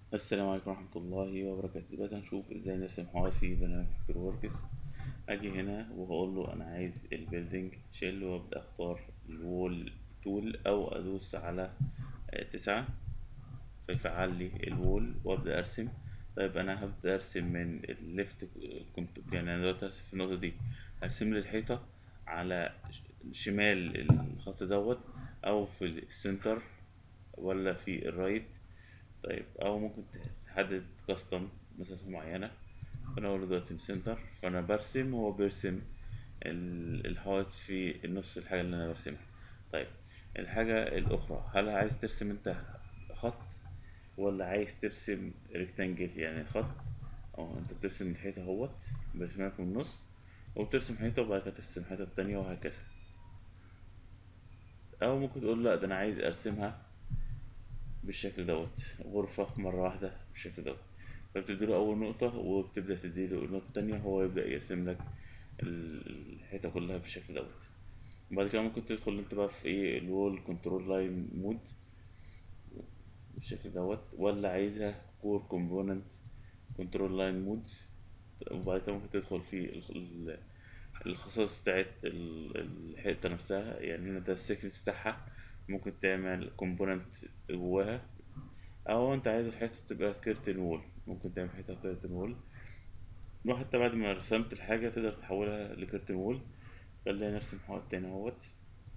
السلام عليكم ورحمة الله وبركاته دلوقتي هنشوف ازاي نرسم حائط في برنامج فيكتور وركس اجي هنا وهقول له انا عايز البيلدينج شيل وابدا اختار الوول تول او ادوس على آه، تسعة فيفعل لي الوول وابدا ارسم طيب انا هبدا ارسم من الليفت كنت يعني انا دلوقتي هرسم في النقطة دي هرسم لي الحيطة على ش- شمال الخط دوت او في السنتر ولا في الرايت طيب او ممكن تحدد كاستم مسافة معينة فانا اقول له دلوقتي سنتر فانا برسم وهو بيرسم ال- الحائط في النص الحاجة اللي انا برسمها طيب الحاجة الاخرى هل عايز ترسم انت خط ولا عايز ترسم ريكتانجل يعني خط او انت بترسم الحيطة اهوت برسمها لك من النص وبترسم حيطة وبعد كده ترسم حيطة تانية وهكذا او ممكن تقول لا ده انا عايز ارسمها بالشكل دوت غرفة مرة واحدة بالشكل دوت فبتديله أول نقطة وبتبدأ تديله النقطة التانية هو يبدأ يرسم لك ال- الحيطة كلها بالشكل دوت وبعد كده ممكن تدخل انت بقى في ايه الوول كنترول لاين مود بالشكل دوت ولا عايزها كور كومبوننت كنترول لاين مود وبعد كده ممكن تدخل في ال- ال- الخصائص بتاعت ال- الحيطة نفسها يعني هنا ده السيكنس بتاعها ممكن تعمل كومبوننت جواها او انت عايز الحيطة تبقى كيرتن وول ممكن تعمل حيطة كيرتن وول وحتى بعد ما رسمت الحاجة تقدر تحولها لكيرتن وول خلينا نرسم حوائط تاني اهوت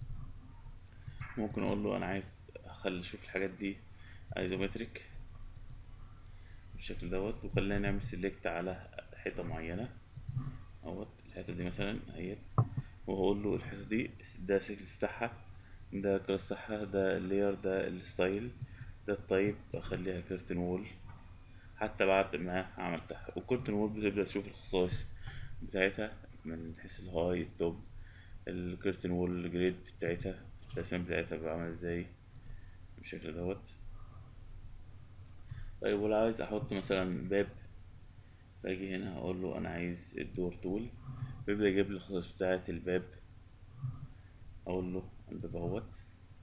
ممكن اقول له انا عايز اخلي اشوف الحاجات دي ايزومتريك بالشكل دوت وخلينا نعمل سيلكت على حيطة معينة اهوت الحتة دي مثلا اهيت وهقول له الحتة دي ده السيكنس بتاعها ده الكلاس بتاعها ده اللير ده الستايل ده الطيب اخليها كيرتن وول حتى بعد ما عملتها والكيرتن وول بتبدأ تشوف الخصائص بتاعتها من حيث الهاي التوب الكيرتن وول جريد بتاعتها الرسم بتاعتها بقى عامل ازاي بالشكل دوت طيب ولو عايز احط مثلا باب فاجي هنا هقول له انا عايز الدور تول بيبدأ يجيب لي الخصائص بتاعة الباب اقول له الباب اهوت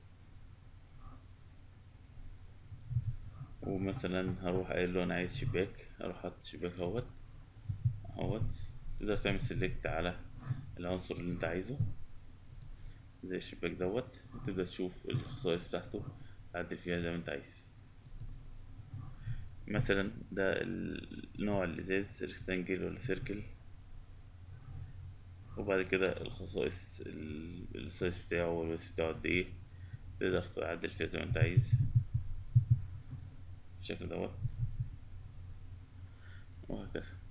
ومثلا هروح قايل له انا عايز شباك اروح حاطط شباك اهوت اهوت تقدر تعمل سيلكت على العنصر اللي انت عايزه زي الشباك دوت تبدأ تشوف الخصائص بتاعته تعدل فيها زي ما انت عايز مثلا ده ال- نوع الازاز ريكتانجل ولا سيركل وبعد كده الخصائص ال- السايز بتاعه والوزن بتاعه قد ايه تقدر تعدل فيها زي ما انت عايز بالشكل دوت وهكذا